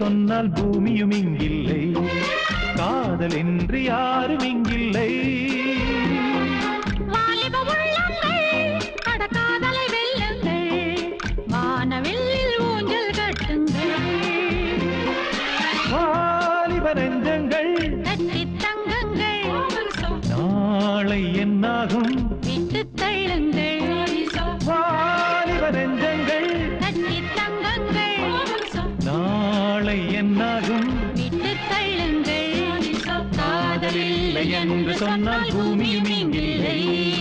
சொன்னால் பூமியும் இங்கில்லை காதல் என்று யாரும் இங்கில்லை வாலிப உள்ளங்கள் கடக்காதலை வெல்லுங்கள் வானவெல்லில் ஊஞ்சல் கட்டுங்கள் வாலிப நெஞ்சங்கள் கட்டித் தங்குங்கள் நாளை என்னாகும் விட்டு தள்ளுங்கள் வாலிப நெஞ்சங்கள் கட்டித் தங்குங்கள் நாளை என்னாகும் விட்டு தள்ளுங்கள் காதலில்லை என்று சொன்னால் பூமியும் இங்கில்லை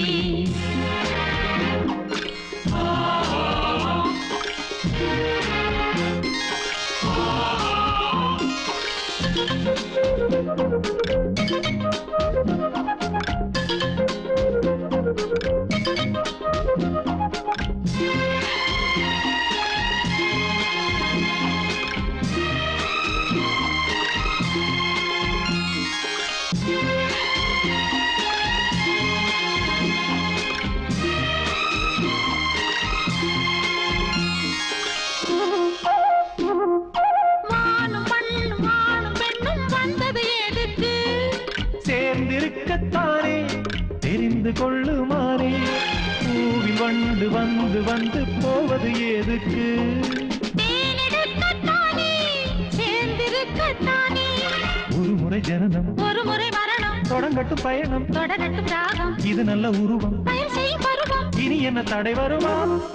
வானும் மண்ணும் வானும் பெண்ணும் வந்தது எதுக்கு சேர்ந்திருக்கத்தானே தெரிந்து கொள்ளுமாறே பூவில் வண்டு வந்து வந்து போவது எதுக்கு தேனெடுக்கத்தானே சேர்ந்திருக்கத்தானே ஒரு முறை ஜனனம் ஒரு முறை மரணம் தொடங்கட்டும் பயணம் தொடரட்டும் ராகம் இது நல்ல உருவம் பயன் செய்யும் பருவம் இனி என்ன தடை வருமா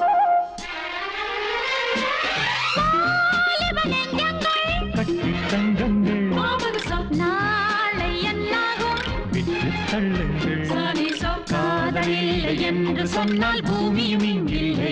வாலிப நெஞ்சங்கள் கட்டி தங்கங்கள் நாளை என்னாகும் விட்டு தள்ளுங்கள் காதலில்லை என்று சொன்னால் பூமியும் இங்கில்லை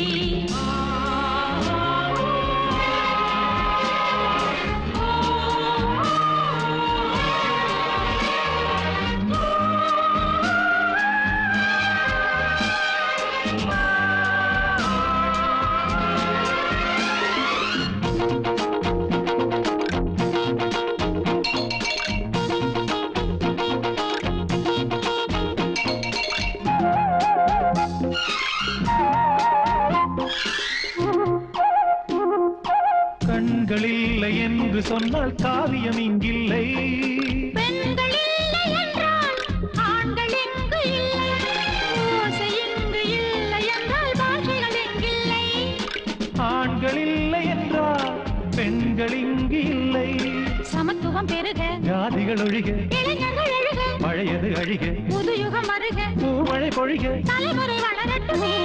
கண்கள் இல்லை என்று சொன்னால் காவியம் இங்கில்லை பெண்கள் இல்லை என்றால் ஆண்கள் எங்கு இல்லை ஓசை இங்கு இல்லை என்றால் பாஷைகள் எங்கில்லை ஆண்கள் இல்லை என்றால் பெண்கள் இங்கு இல்லை சமத்துவம் பெருக ஜாதிகள் ஒழிக இளைஞர்கள் எழுக பழையது அழிக புது யுகம் வருக பூமழை பொழிக தலைமுறை வளரட்டுமே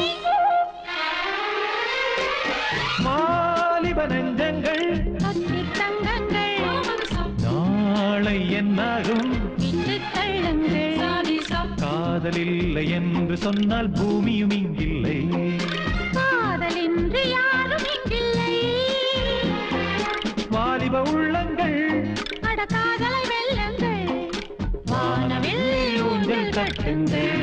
வாலிப நெஞ்சங்கள் கட்டி தங்கங்கள் நாளை என்னாகும் விட்டு தள்ளுங்கள் காதல் இல்லை என்று சொன்னால் பூமியும் இங்கில்லை காதலின்றி யாரும் இங்கில்லை வாலிப உள்ளங்கள் அட காதலை வெல்லுங்கள் வானவில் ஊஞ்சல் கட்டுங்கள்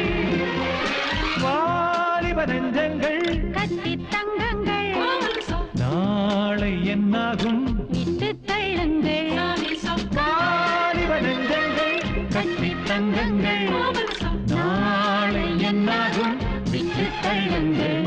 வாலிப நெஞ்சங்கள் கட்டி தங்கங்கள் நாளை என்னாகும் விட்டு தள்ளுங்கள் வாலிப நெஞ்சங்கள் கட்டி தங்கங்கள் நாளை என்னாகும் விட்டு தள்ளுங்கள்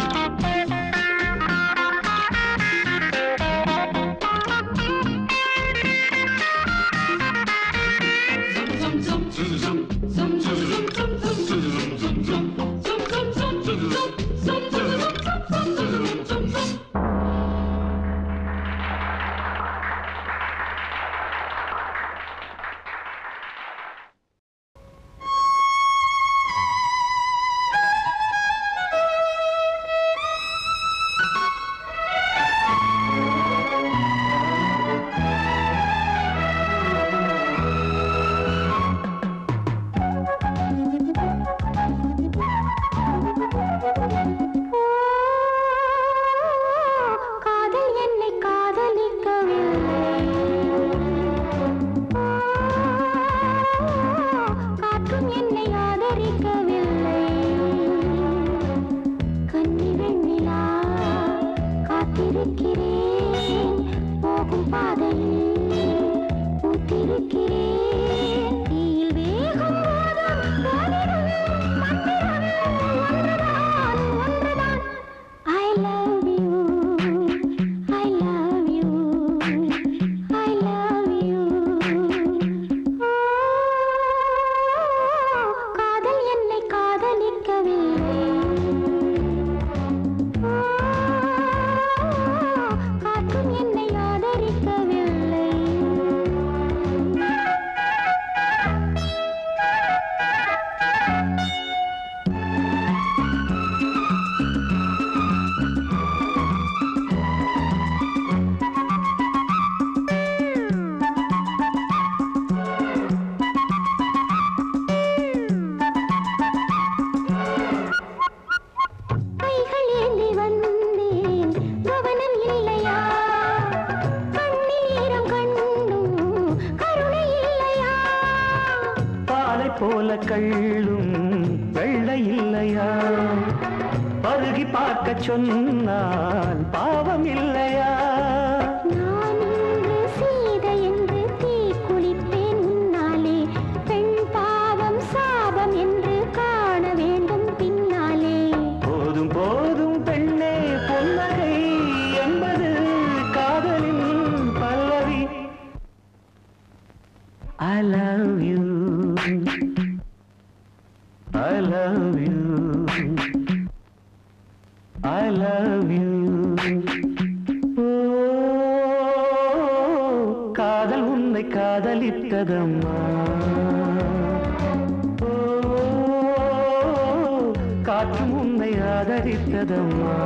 காதல் என்னை காதலிக்கவில்லை காற்றும் என்னை ஆதரிக்கவில்லை கன்னி வெண்ணிலா காத்திருக்கிறேன் போகும் பாதையில் பூத்திருக்கிறேன் தீயில் வேகம் போதும் காதிலும் மந்திரம் ஒன்றுதான் ஒன்றுதான் I love you I love you பால் போல கள்ளும் வெள்ளை இல்லையா பருகி பார்க்க சொன்னால் பாவம் இல்லையா நான் இன்று சீதை என்று தீக்குளிப்பேன் உன்னாலே பெண் பாவம் சாபம் என்று காண வேண்டும் பின்னாலே போதும் போதும் பெண்ணே பொன்னகை என்பது காதலின் பல்லவி I love you I love you I love you ஓ, காதல் உன்னை காதலித்ததம்மா ஓ, காற்றும் உன்னை ஆதரித்ததம்மா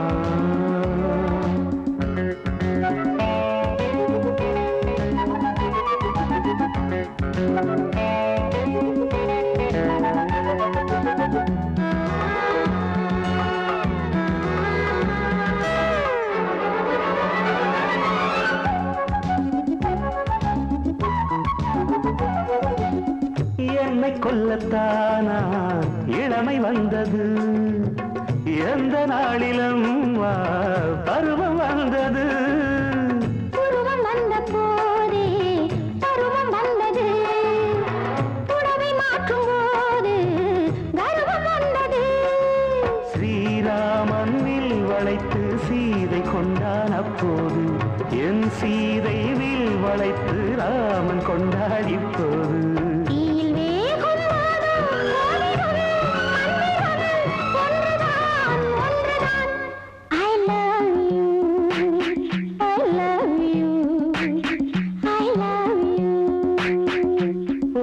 என்னை கொல்லத்தானா இளமை வந்தது எந்த நாளிலும் வா, பருவம் வந்தது உருவம் வந்த போதே பருவம் வந்தது புடவை மாற்றும் போது கர்வம் வந்தது ஸ்ரீராமன் வில் வளைத்து சீதை கொண்டான் அப்போது என் சீதை வில் வளைத்து ராமன் கொண்டாடி போது தீயில் வேகும் மாதம் ஓடிவரும் மன்னிரவு ஒன்றுதான் ஒன்றுதான் I love you I love you I love you ஓ,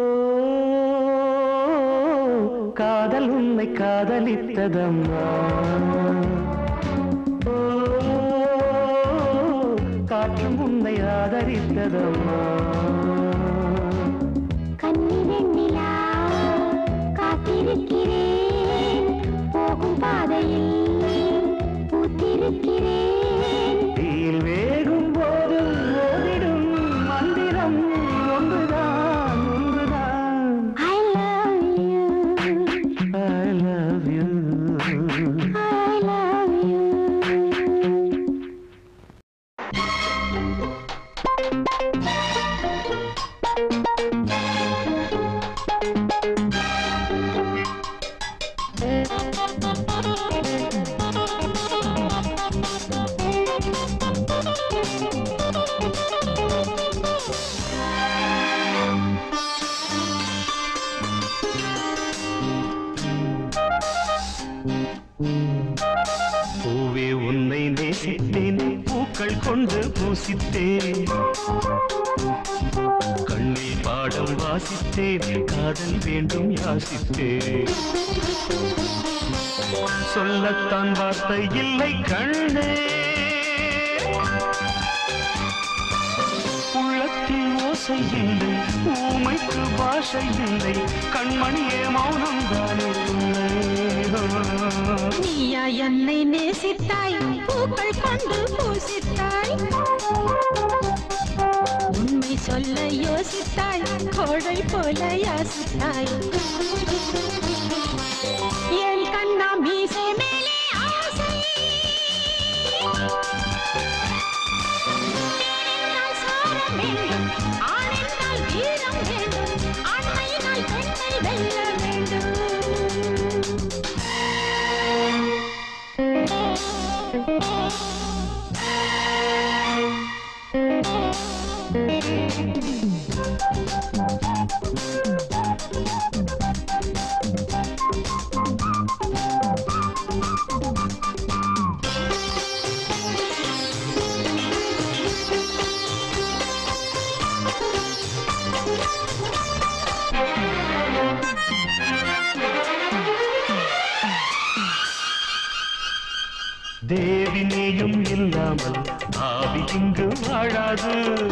காதல் உன்னை காதலித்ததம்மா ஓ, காற்றும் உன்னை ஆதரித்ததம்மா கன்னி வெண்ணிலா காத்திருக்கிறேன் போகும் பாதையில் பூத்திருக்கிறேன் தீயில் வேகும் போது ஓடிடும் மந்திரம் ஒன்றுதான் ஒன்றுதான் I love you I love you I love you பூவே உன்னை நேசித்தேன் பூக்கள் கொண்டு பூசித்தேன் கண்ணில் பாடம் வாசித்தேன் காதல் வேண்டும் யாசித்தேன் சொல்லத்தான் வார்த்தை இல்லை கண்ணே உள்ளத்தில் ஓசை இல்லை ஊமைக்கு பாஷை இல்லை கண்மணியே மௌனம் தானே நீயா என்னை நேசித்தாய் பூக்கள் கொண்டு பூசித்தாய் உண்மை சொல்ல யோசித்தாய் கோடை போல யாசித்தாய் என் கண்ணா மீசை மேலே ஆசை பெண்ணென்றால் சாரம் வேண்டும் ஆணென்றால் வீரம் வேண்டும் ஆண்மையினால் பெண்ணை வெல்ல வேண்டும் தேவி நீயும் இல்லாமல் ஆவி இங்கு வாழாது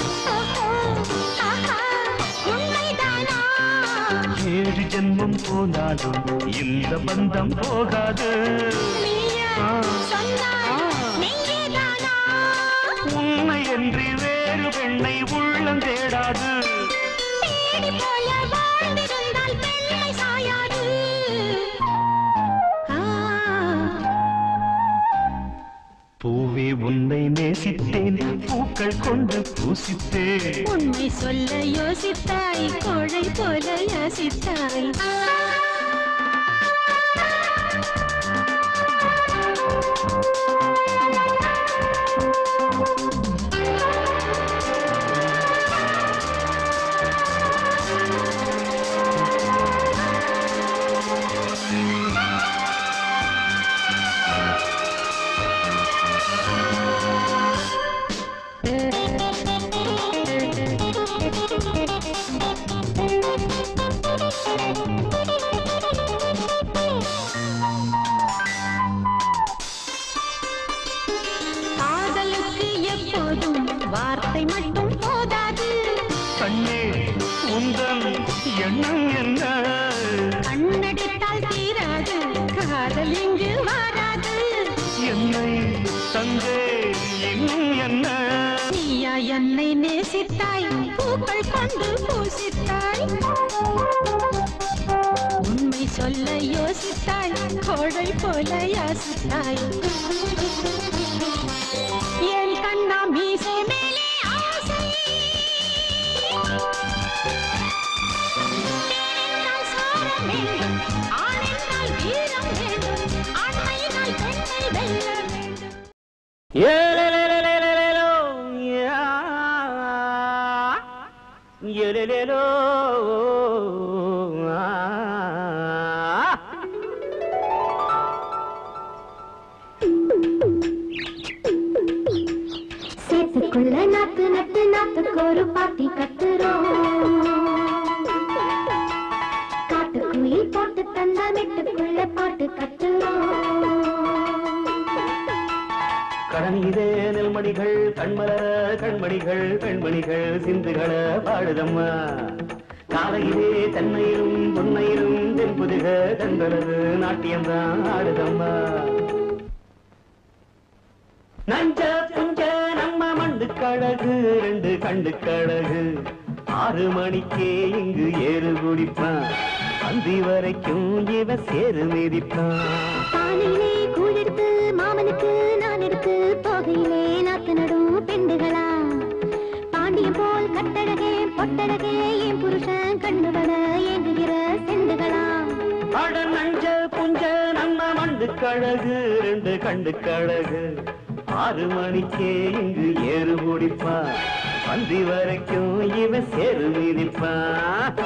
உண்மைதானா ஏழு ஜென்மம் போனாலும் இந்த பந்தம் போகாது நீயா சொன்னாய் நீங்கேதானா உண்மை என்று வேறு பெண்ணை உள்ளம் தேடாது தேடி போல வாழ்ந்திருந்தால் பெண்ணை சொல்ல யோசித்தாய் கோழை போல யாசித்தாய் காதலுக்கு எப்போதும் வார்த்தை மட்டும் போதாது கண்ணே உந்தன் எண்ணம் என்ன கண்ணடித்தால் தீராது காதல் இங்கு வாராது என்னை தந்தே இன்னும் என்ன நீயா என்னை நேசித்தாய் பூக்கள் கொண்டு பூசித்தாய் உண்மை சொல்ல யோசித்தாய் கோழை போல யாசித்தாய் என் கண்ணா மீசை மேலே ஆசை பெண்ணென்றால் சாரம் வேண்டும், ஆணென்றால் வீரம் வேண்டும், ஆண்மையினால் பெண்ணை வெல்ல வேண்டும் ஏலேலேலேலேலேலோ, யா. ஏலேலேலோ, ஆ. சேத்துக்குள்ள நாத்து நட்டு நாத்துக்கு ஒரு பாத்தி கட்டுறோம் காட்டுக்குயில் போட்டு தந்த மெட்டுக்குள்ள பாட்டு கட்டுறோம் கடனிலே நெல்மணிகள் கண்மலர கண்மணிகள் கண்மணிகள் சிந்துகள பாடுதம்மா காலையிலே தென்னையிலும் பொன்னையிலும் தென்புதுக தங்களது நாட்டியம்தான் ஆடுதம்மா நஞ்ச புஞ்ச நம்ம மண்டு கழகு ரெண்டு கண்டு கழகு ஆறு மணிக்கே இங்கு ஏறு குடிப்பான் அந்தி வரைக்கும் இவ சேரு மிதிப்பான் பானையிலே கூழெடுத்து மாமனுக்கு நான் எடுத்து போகையிலே நாத்து நடும் பெண்டுகளா பாண்டியம் போல் கட்டழகே பொட்டழகே என் புருஷன் கண்ணுபட ஏங்குகிற செண்டுகளா அட நஞ்ச புஞ்ச நம்ம மண்டு கழகு ரெண்டு கண்டு கழகு ஆறு மணிக்கே இங்கு ஏறு குடிப்பா அந்தி வரைக்கும் இவ சேரு மிதிப்பான்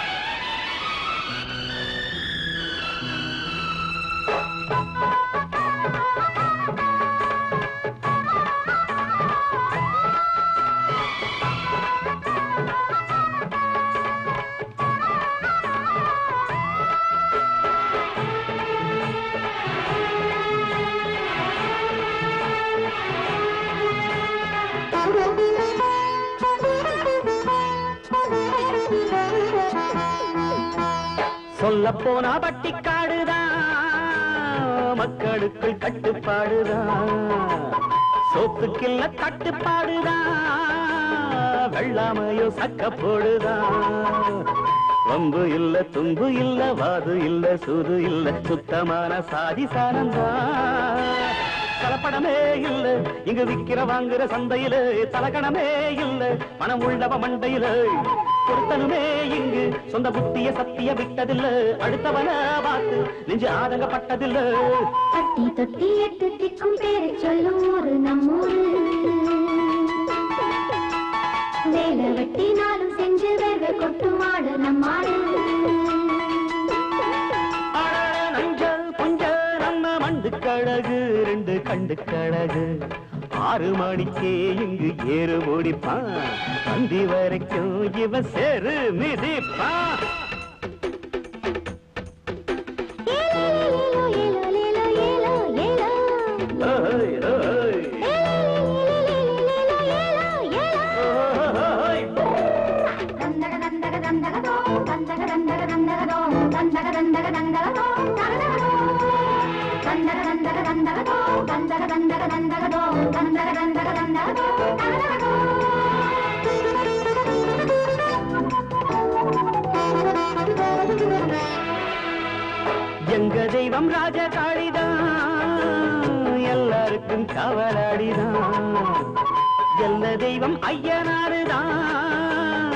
சொல்ல போனா பட்டிக்காடுதான் மக்களுக்குள் கட்டுப்பாடுதான் சோத்துக்கில்ல கட்டுப்பாடுதான் வெள்ளாமையோ சக்க போடுதான் வம்பு இல்ல தும்பு இல்ல வாது இல்ல சூது இல்ல சுத்தமான சாதி சானந்தான் கலப்படமே இல்ல இங்கு விக்கிற வாங்குற சந்தையில தலகணமே இல்ல மனம் உள்ளவ மண்டையில பொருத்தனுமே இங்கு சொந்த புத்திய சத்திய விட்டதில்ல அடுத்தவன பார்த்து நெஞ்சு ஆதங்கப்பட்டதில்ல பட்டி தொட்டி எட்டு திக்கும் பேரை சொல்லும் ஊரு நம்மூரு வேலை வெட்டி நாளும் செஞ்சு வேர்வை கொட்டும் ஆடு நம்மாடு அட நஞ்சல் புஞ்சல் நம்ம மண்டு கழகு ரெண்டு கண்டு கழகு ஆறு மணிக்கே இங்கு ஏறு ஓடிப்பான் அந்தி வரைக்கும் இவ சேரு மிதிப்பான் ஏலோ ஏலோ ஏலோ ஏலோ ஏலோ ஓய், ஓய், ஓய். எங்க தெய்வம் ராஜ காளிதான் எல்லாருக்கும் காவலாடிதான் எல்ல தெய்வம் ஐயனாருதான்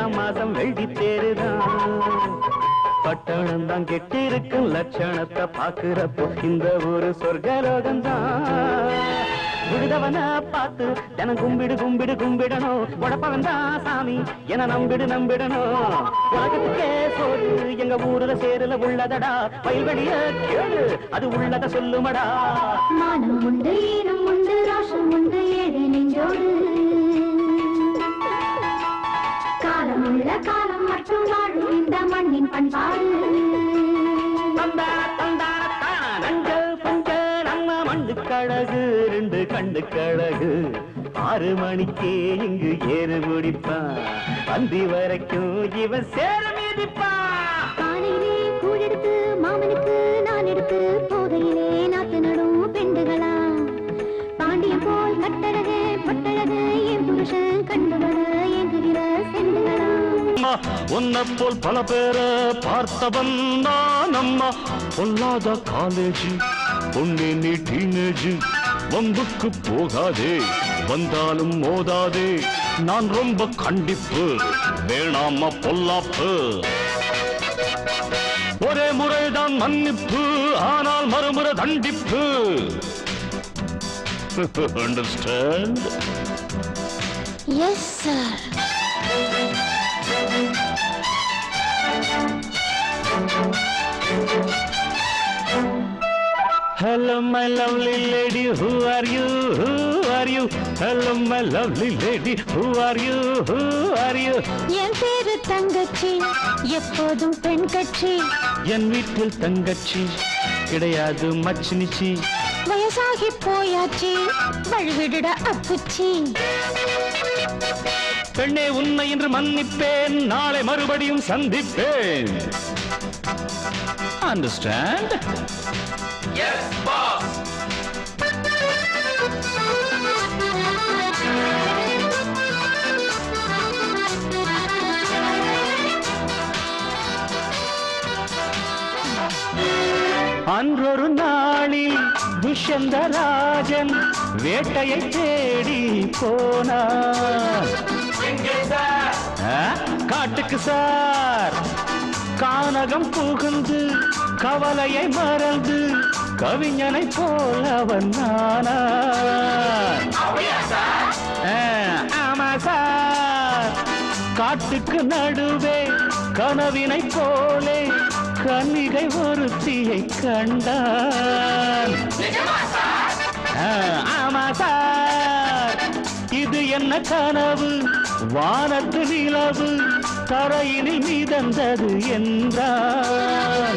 ஏழாம் மாசம் வெள்ளி தேருதான் பட்டணம் தான் கெட்டு இருக்கும் லட்சணத்தை பாக்குறப்போ இந்த ஒரு சொர்க்கலோகம்தான் விடுதவன பார்த்து தினம் கும்பிடு கும்பிடு கும்பிடணும் உடப்பவன் தான் சாமி என நம்பிடு நம்பிடணும் உலகத்துக்கே சோறு எங்க ஊர்ல சேருல உள்ளதடா வயல்வெளிய கேளு அது உள்ளத சொல்லுமடா மானம் உண்டு ஈனம் உண்டு ரோஷம் உண்டு ஏழை நெஞ்சோடு காலம் உள்ள காலம் மட்டும் வாழும் இந்த மண்ணின் பண்பாடு தந்தா தந்தா தான் நஞ்ச பஞ்ச நம்ம மண்ணு கழகு ரெண்டு கண்டு கழகு ஆறு மணிக்கே இங்கு ஏறு குடிப்பான் பந்தி வரைக்கும் இவன் சேர மீதிப்பான் காலையிலே கூழெடுத்து மாமனுக்கு நான் எடுத்து போகையிலே நாத்து நடும் பெண்டுகளா பாண்டிய போல் கட்டழகு பட்டழகு என் புருஷன் கண்டுவர ஏங்குகிற செண்டுகளா உன்னை போல் பல பேரை பார்த்தவன் நான் அம்மா பொல்லாத காலேஜ் பொண்ணே நீ டீனேஜ் வம்புக்கு போகாதே வந்தாலும் மோதாதே நான் ரொம்ப கண்டிப்பு வேணாமா பொல்லாப்பு ஒரே முறைதான் மன்னிப்பு ஆனால் மறுமுறை தண்டிப்பு understand yes sir Hello, my lovely lady, who are you? Who are you? Hello, my lovely lady, who are you? Who are you? என் பேரு தங்கச்சி எப்போதும் பெண் கட்சி என் வீட்டில் தங்கச்சி கிடையாது மச்சினிச்சி வயசாகி போயாச்சு வழுவிடுட அப்புச்சி பெண்ணே உன்னை இன்று மன்னிப்பேன் நாளை மறுபடியும் சந்திப்பேன் அண்டர்ஸ்டாண்ட் அன்றொரு நாளில் துஷ்யந்த ராஜன் வேட்டையை தேடி போனார் ஆ? காட்டுக்கு சார் கானகம் புகுந்து கவலையை மறந்து கவிஞனை போல அவன் நானார் ஆ, ஆமா சார் காட்டுக்கு நடுவே கனவினை போலே கன்னிகை ஒருத்தியை கண்டான் ஆ, ஆமா சார் இது என்ன கனவு வானத்து நிலவு தரையினில் மிதந்தது என்றான்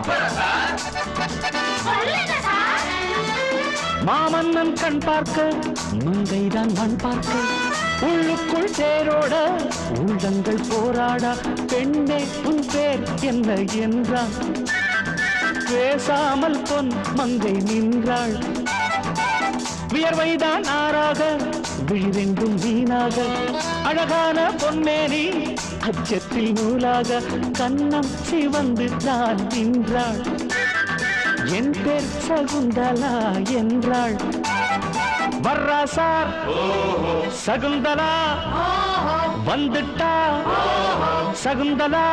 மாமன்னன் கண் பார்க்க மங்கைதான் மண் பார்க்க உள்ளுக்குள் தேரோட உள்ளங்கள் போராடா பெண்ணே உன் பேர் என்ன என்றான் பேசாமல் பொன் மங்கை நின்றாள் வியர்வைதான் ஆறாக விழிரெண்டும் வீணாக அழகான பொன்னேனி அச்சத்தில் நூலாக கன்னம் சிவந்து நான் நின்றாள் என் பேர் சகுந்தலா என்றாள் வர்றா சார் சகுந்தலா வந்துட்டா சகுந்தலா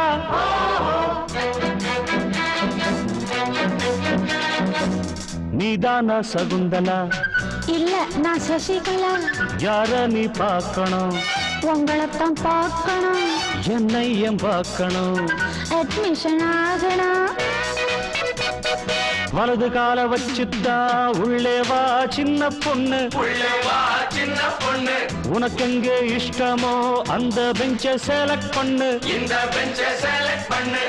நீதானா சகுந்தலா இல்ல நான் சசிகலா யார நீ பார்க்கணும் உங்களைத்தான் பார்க்கணும் என்னை ஏன் பார்க்கணும் அட்மிஷன் ஆகணும் வலது கால வச்சுத்தா உள்ளே வா சின்ன பொண்ணு சின்ன பொண்ணு உனக்கெங்கே இஷ்டமோ அந்த பெஞ்ச செலக்ட் பண்ணு இந்த பெஞ்ச செலக்ட் பண்ணு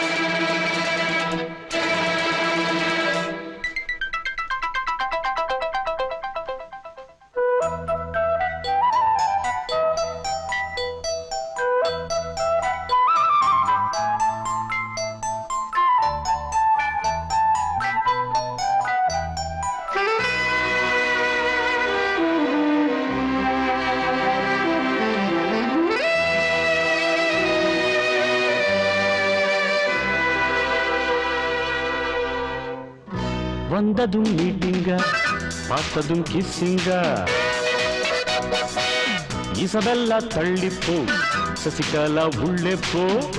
வந்ததும் மீட்டிங்க பார்த்ததும் கிஸ்ஸிங்க இசபெல்லா தள்ளிப்போ சசிகலா உள்ளே போ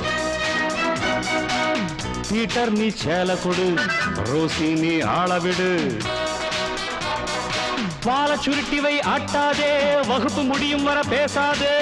பீட்டர் நீ சேல கொடு ரோசி நீ ஆள விடு வாழ சுருட்டி வை ஆட்டாதே வகுப்பு முடியும் வர பேசாதே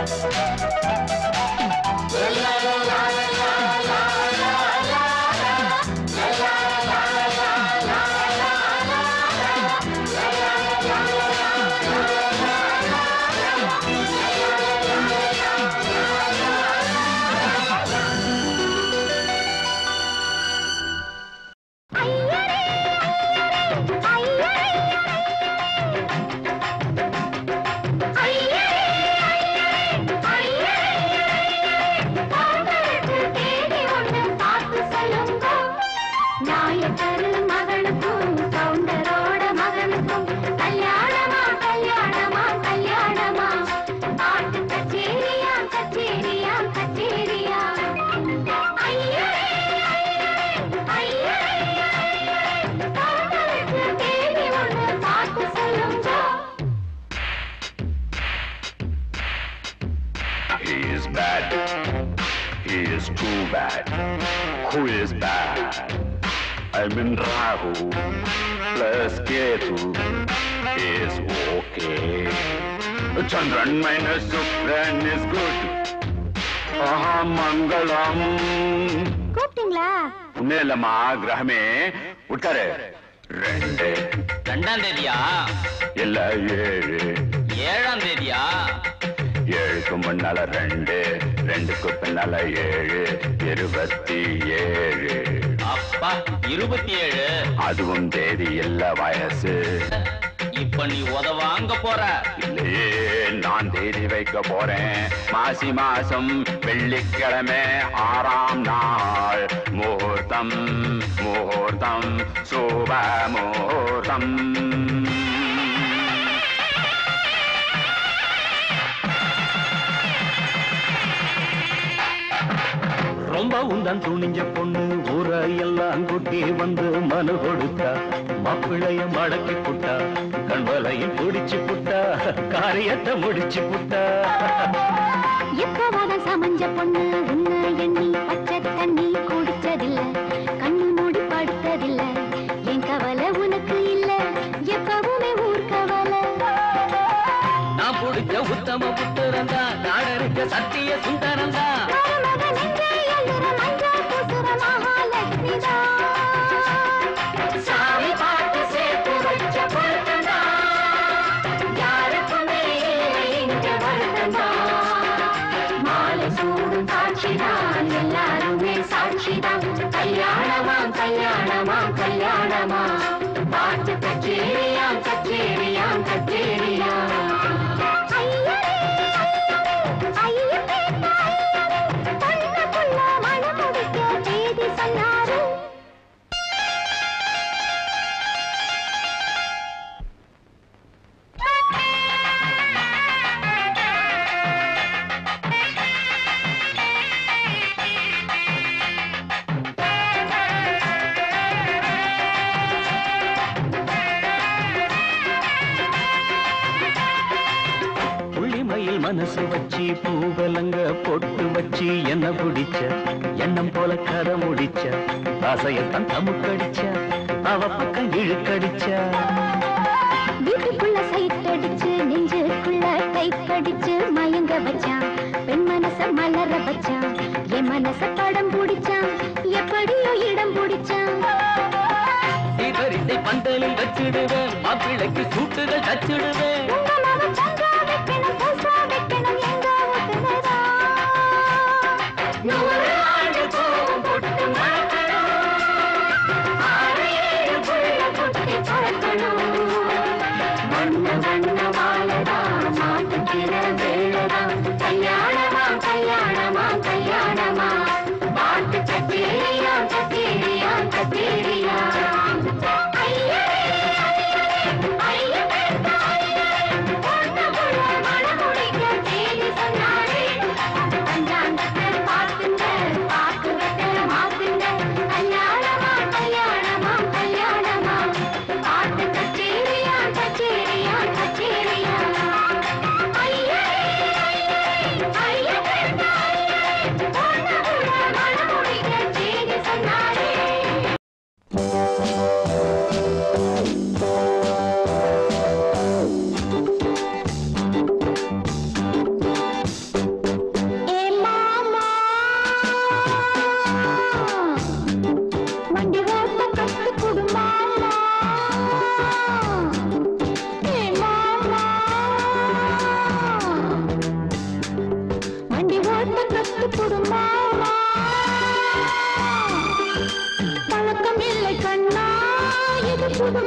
நாயக்கரு மகனுக்கும் கவுண்டரோட மகனுக்கும் கல்யாணமா கல்யாணமா கல்யாணமா பாட்டு கச்சேரியா கச்சேரியா கச்சேரியா ஐயே ஐயே கவுண்டருக்கு தேடி ஒன்று பாட்டு சொல்லுங்க He is bad. He is too bad. Who is bad? I mean Rahu plus Ketu is okay. Chandran minus Shukran is good. Aha Mangalam. கூப்பிட்டீங்களா உன்னேலம்மா கிரகமே உட்காரு ரெண்டு ரெண்டாம் தேதியா இல்ல ஏழு ஏழாம் தேதியா ஏழுக்கு முன்னால ரெண்டு ரெண்டுக்கு பின்னால ஏழு இருபத்தி ஏழு அப்பா இருபத்தி ஏழு அதுவும் தேதி இல்ல வயசு இப்ப நீ உதவாங்க போற இல்லையே நான் தேதி வைக்க போறேன் மாசி மாசம் வெள்ளிக்கிழமை ஆறாம் நாள் முகூர்த்தம் முகூர்த்தம் சுப முகூர்த்தம் ரொம்ப உந்தான் துணிஞ்ச பொண்ணு ஊரை எல்லாம் கூட்டி வந்து மனு கொடுத்தா மாப்பிள்ளைய மடக்கி புட்டா கண்வலையும் பிடிச்சு புட்டா காரியத்தை முடிச்சு புட்டா எப்பவாத சமஞ்ச பொண்ணு உன்னை எண்ணி பச்சை தண்ணி குடிச்சதில்ல கண்ணு மூடி படுத்ததில்ல என் கவலை உனக்கு இல்ல எப்பவுமே ஊர் கவலை நான் பிடிச்ச உத்தம புத்திரந்தா நாடறிஞ்ச சத்திய சுந்தரந்தா மருமக நெஞ்சை எழுற மஞ்சள் பூசுற மகாலட்சுமிதான். சாமி பாட்டு சேர்த்து வச்ச பொருத்தம்தான். யாருக்குமே இல்லை இங்க வருத்தம்தான். மாலை சூடும் சாட்சிதான் எல்லாருமே சாட்சிதான் கல்யாணமாம் கல்யாணமாம் கல்யாணமாம் பாட்டு கச்சேரியாம் கச்சேரியாம் கச்சேரியாம் ஐயரே, ஐயரே, ஐயப்பேட்டை, பொண்ணுக்குள்ள மனம் முடிக்க தேதி சொன்னாரு புள்ளிமயில் மனசு வச்சு பூவலங்க பொட்டு வச்சு என்ன பிடிச்ச எண்ணம் போல கதை முடிச்ச ஆசையத்தான் தமுக்கடிச்ச அவ பக்கம் இழுக்கடிச்ச வீட்டுக்குள்ள சைட் அடிச்சு நெஞ்சுக்குள்ள டைப் அடிச்சு மயங்க வச்சான் பெண் மனச மலர வச்சான் என் மனச படம் பிடிச்சான் எப்படியோ இடம் பிடிச்சான் சீர்வரிசை பந்தலில் வச்சிடுவேன் மாப்பிள்ளைக்கு சூட்டுகள் தச்சிடுவேன் உங்க மகன் சங்கா வைக்கணும் பூசா வைக்கணும் எங்க ஒட்டுனதா நூறு ஆண்டு பூவும் பொட்டு மணக்கணும் ஆறு ஏழு புள்ள குட்டி பறக்கணும் வண்ண வண்ண வாழதான் மாட்டுக்கிற வேலைதான் கல்யாணமா கல்யாணமா கல்யாணமா பாட்டு கச்சேரியா கச்சேரியா கச்சேரியா ஐயரே ஐயரே ஐயப்பேட்டை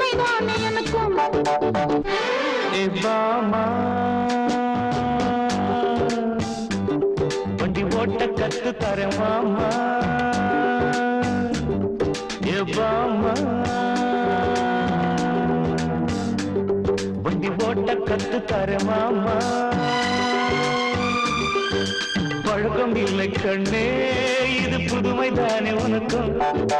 புதுமைதானே எனக்கும் ஏ பாமா வண்டி ஓட்ட கத்து தரேன் மாமா ஏ பாமா வண்டி ஓட்ட கத்து தரேன் மாமா பழக்கம் இல்லை கண்ணே இது புதுமைதானே உனக்கும்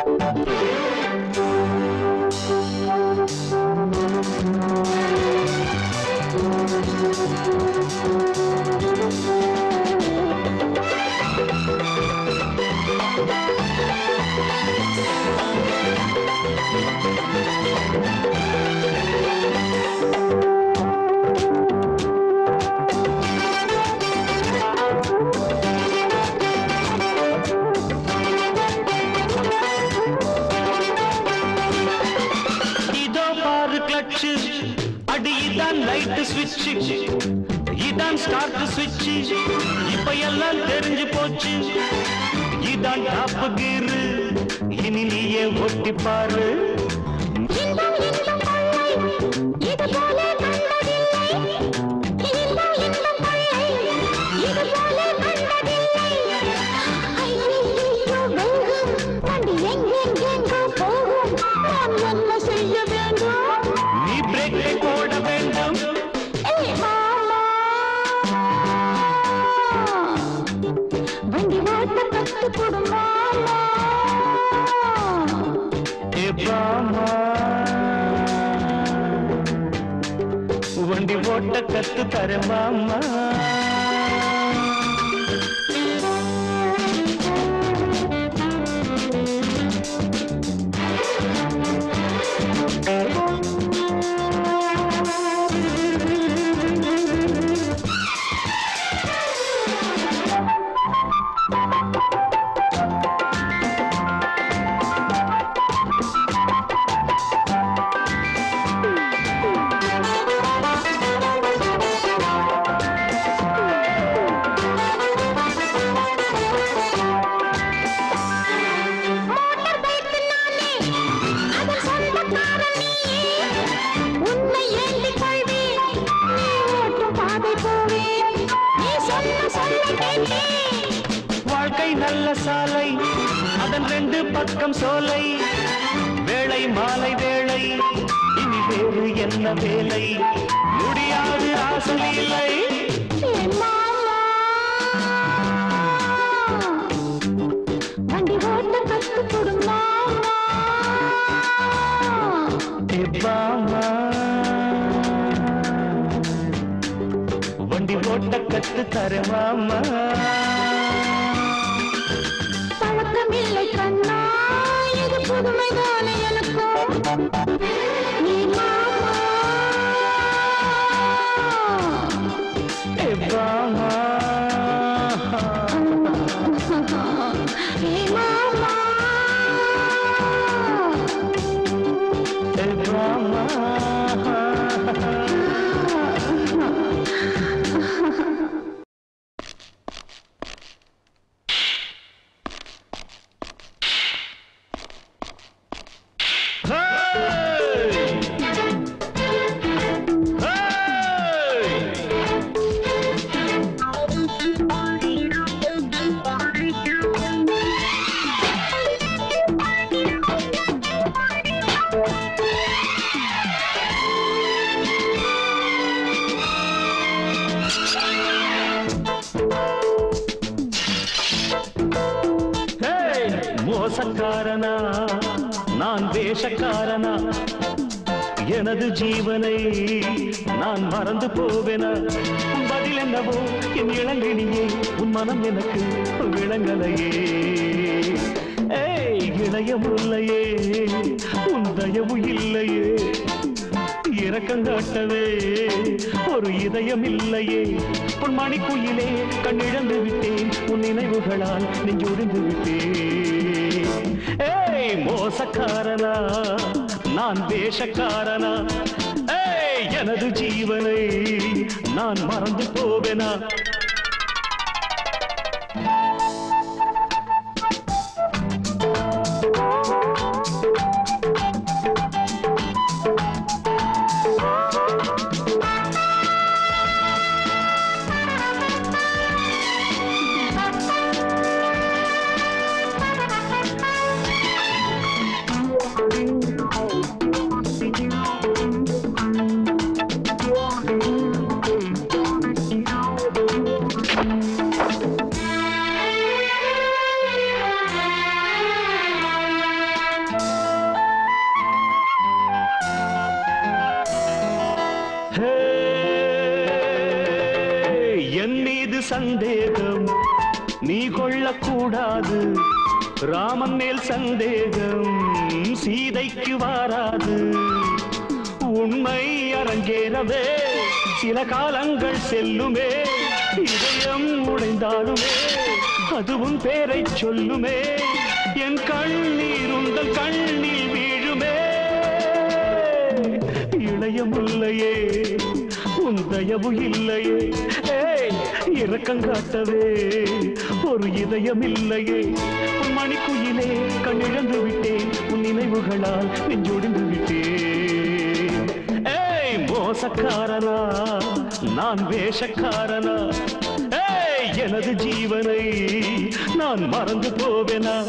இதோ பாரு கிளட்சு அடி இதான் லைட் ஸ்விட்ச் இதான் ஸ்டார்ட் ஸ்விட்ச் இப்ப எல்லாம் தெரிஞ்சு போச்சு இதான் டாப் கீர் இனி நீயே ஒட்டி பாரு இன்பம் இன்பம் கொள்ளை இது போல கண்டதில்லை இன்பம் இன்பம் கொள்ளை இது போல கண்டதில்லை ஐயையோ வெங்கும் வண்டி எங்கெங்கெங்கோ போகும் நான் என்ன செய்ய வேண்டும் நீ பிரேக்கை போட வேண்டும் ஏய் மாமா வண்டி ஓட்ட கத்து கொடு மாமா ஏ பாமா வண்டி ஓட்ட கத்து தர மாமா மோட்டார் பைக் நானே அதன் சொந்தக்காரன் நீயே உன்னை ஏந்திக் கொள்வேன் நீ ஓட்டும் பாதை போவேன் நீ சொன்ன சொல்ல கேட்பேன் வாழ்க்கை நல்ல சாலை அதன் ரெண்டு பக்கம் சோலை வேளை மாலை வேளை இனி வேறு என்ன வேலை முடியாது ஆசல் இல்லை ஏ மாமா வண்டி ஓட்ட கத்து கொடு மாமா ஏ பாமா வண்டி ஓட்ட கத்து தர மாமா பழக்கமில்லை கண்ணா இது புதுமைதானே எனக்கும் நீ மாமா ஏ பாமா ஏ மாமா ஏ பாமா Hey! Hey! Hey! மோசக்காரனா நான் வேஷக்காரனா எனது ஜீவனை நான் மறந்து போவேனா பதில் என்னவோ என் இளங்கினியே உன் மனம் எனக்கு விளங்கலையே ஏய் இளைய முல்லையே உன் தயவு இல்லையே இரக்கங்காட்டவே ஒரு இதயம் இல்லையே உன் மணிக்குயிலே கண்ணிழந்து விட்டேன் உன் நினைவுகளால் நெஞ்சொடிந்து விட்டேன் ஏய் மோசக்காரனா நான் வேஷக்காரனா ஏய் எனது ஜீவனை நான் மறந்து போவேனா சந்தேகம் நீ கொள்ளக்கூடாது ராமன் மேல் சந்தேகம் சீதைக்கு வாராது உண்மை அரங்கேறவே சில காலங்கள் செல்லுமே இதயம் உடைந்தாலுமே அதுவும் பேரை சொல்லுமே என் கண்ணீர் உங்கள் கண்ணில் வீழுமே இளையம் இல்லையே உன் தயவு இல்லையே ஏய், இரக்கம் காட்டவே ஒரு இதயம் இல்லையே உன் மணிக்குயிலே கண்ணிழந்து விட்டேன் உன் நினைவுகளால் நெஞ்சொடிந்து விட்டேன் ஏய் மோசக்காரனா நான் வேஷக்காரனா ஏய் எனது ஜீவனை நான் மறந்து போவேனா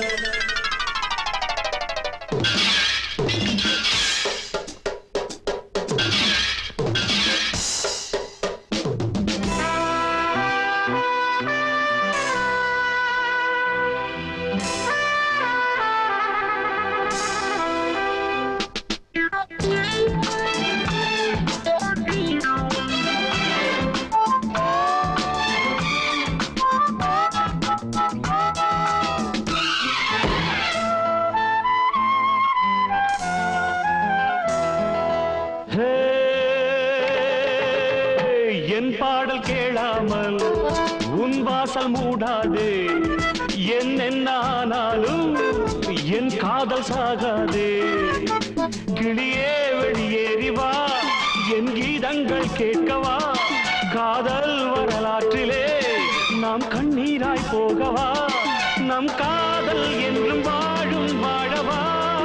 ஹே, என் பாடல் கேளாமல் உன் வாசல் மூடாதே என் என்ன ஆனாலும் என் காதல் சாகாதே கிளியே வெளியேறி வா என் கீதங்கள் கேட்கவா காதல் வரலாற்றிலே நாம் கண்ணீராய் போகவா நம் காதல் என்றும் வாழும் வாழவா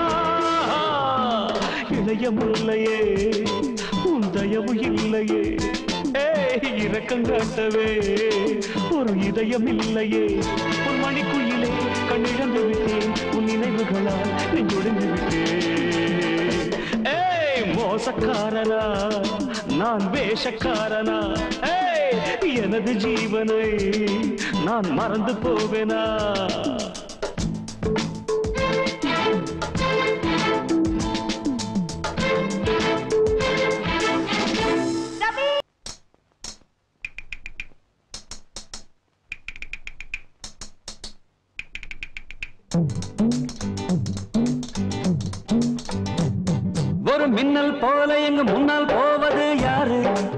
இளையம் இல்லையே உன் தயவு இல்லையே ஏய் இரக்கம் காட்டவே ஒரு இதயம் இல்லையே உன் மணிக்குயிலே கண்ணிழந்து விட்டேன் உன் நினைவுகளால் நெஞ்சொடிந்து விட்டேன் ஏய் மோசக்காரனா நான் வேஷக்காரனா ஏய் எனது ஜீவனை நான் மறந்து போவேனா ஒரு மின்னல் போல எங்க முன்னால் போவது யாரு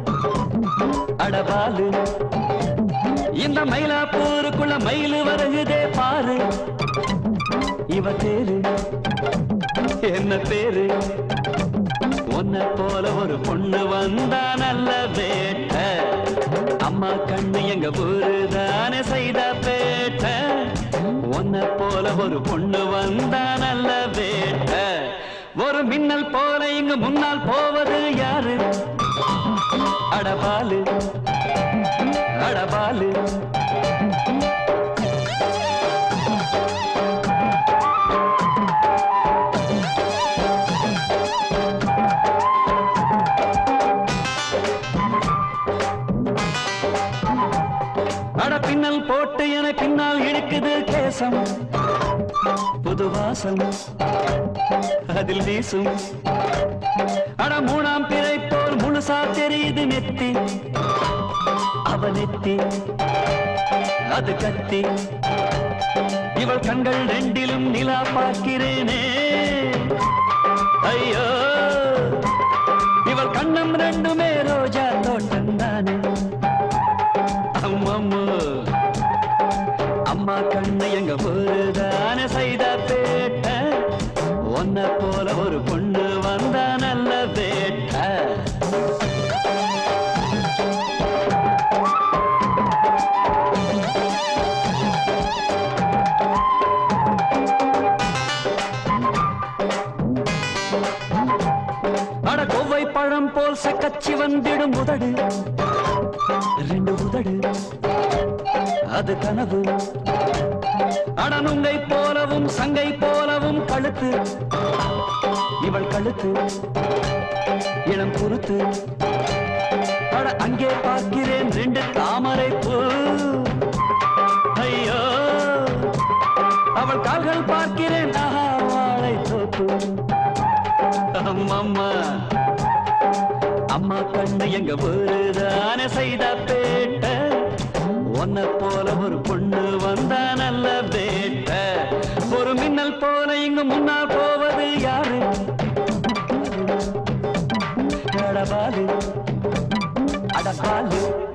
அடபாலு இந்த மயிலாப்பூருக்குள்ள மயிலு வருகுதே பாரு இவ தேரு என்ன பேரு உன்னை போல ஒரு பொண்ணு வந்தா நல்ல வேட்ட அம்மா கண்ணு எங்க ஊரு தானே செய்த பேட்ட உன்னை போல ஒரு பொண்ணு வந்தா நல்ல வேட்ட ஒரு மின்னல் போல இங்கு முன்னால் போவது யாரு அடபாலு அடபாலு அட பின்னல் போட்டு என பின்னால் இழுக்குது கேசம் புது வாசம் அதில் வீசும் அட மூணாம் பிறை போல் முழுசா தெரியுது நெத்தி அவ நெத்தி அது கத்தி இவள் கண்கள் ரெண்டிலும் நிலா பார்க்கிறேனே ஐயோ இவள் கண்ணம் ரெண்டுமே ரோஜா தோட்டம் தானே அம்மம்மோ அம்மா கண்ணு எங்க போருதான செய்த பேட்ட உன்னை போல ஒரு பொண்ணு வந்தா நல்ல பேட்ட அட கொவ்வை பழம் போல் சக்கச்சி வந்திடும் உதடு ரெண்டு உதடு அது கனவு அடனுங்கை போலவும் சங்கை போலவும் கழுத்து இவள் கழுத்து இளம் குருத்து அட அங்கே பார்க்கிறேன் ரெண்டு தாமரை பூ ஐயோ அவள் கால்கள் பார்க்கிறேன் ஆஹா வாழை தோப்பு அம்மம்மா அம்மா கண்ணு எங்க ஊருதான செய்த பேட்ட உன்னை போல ஒரு பொண்ணு வந்தா நல்ல வேட்ட ஒரு மின்னல் போல இங்கு முன்னால் போவது யாரு அடபாலு அடபாலு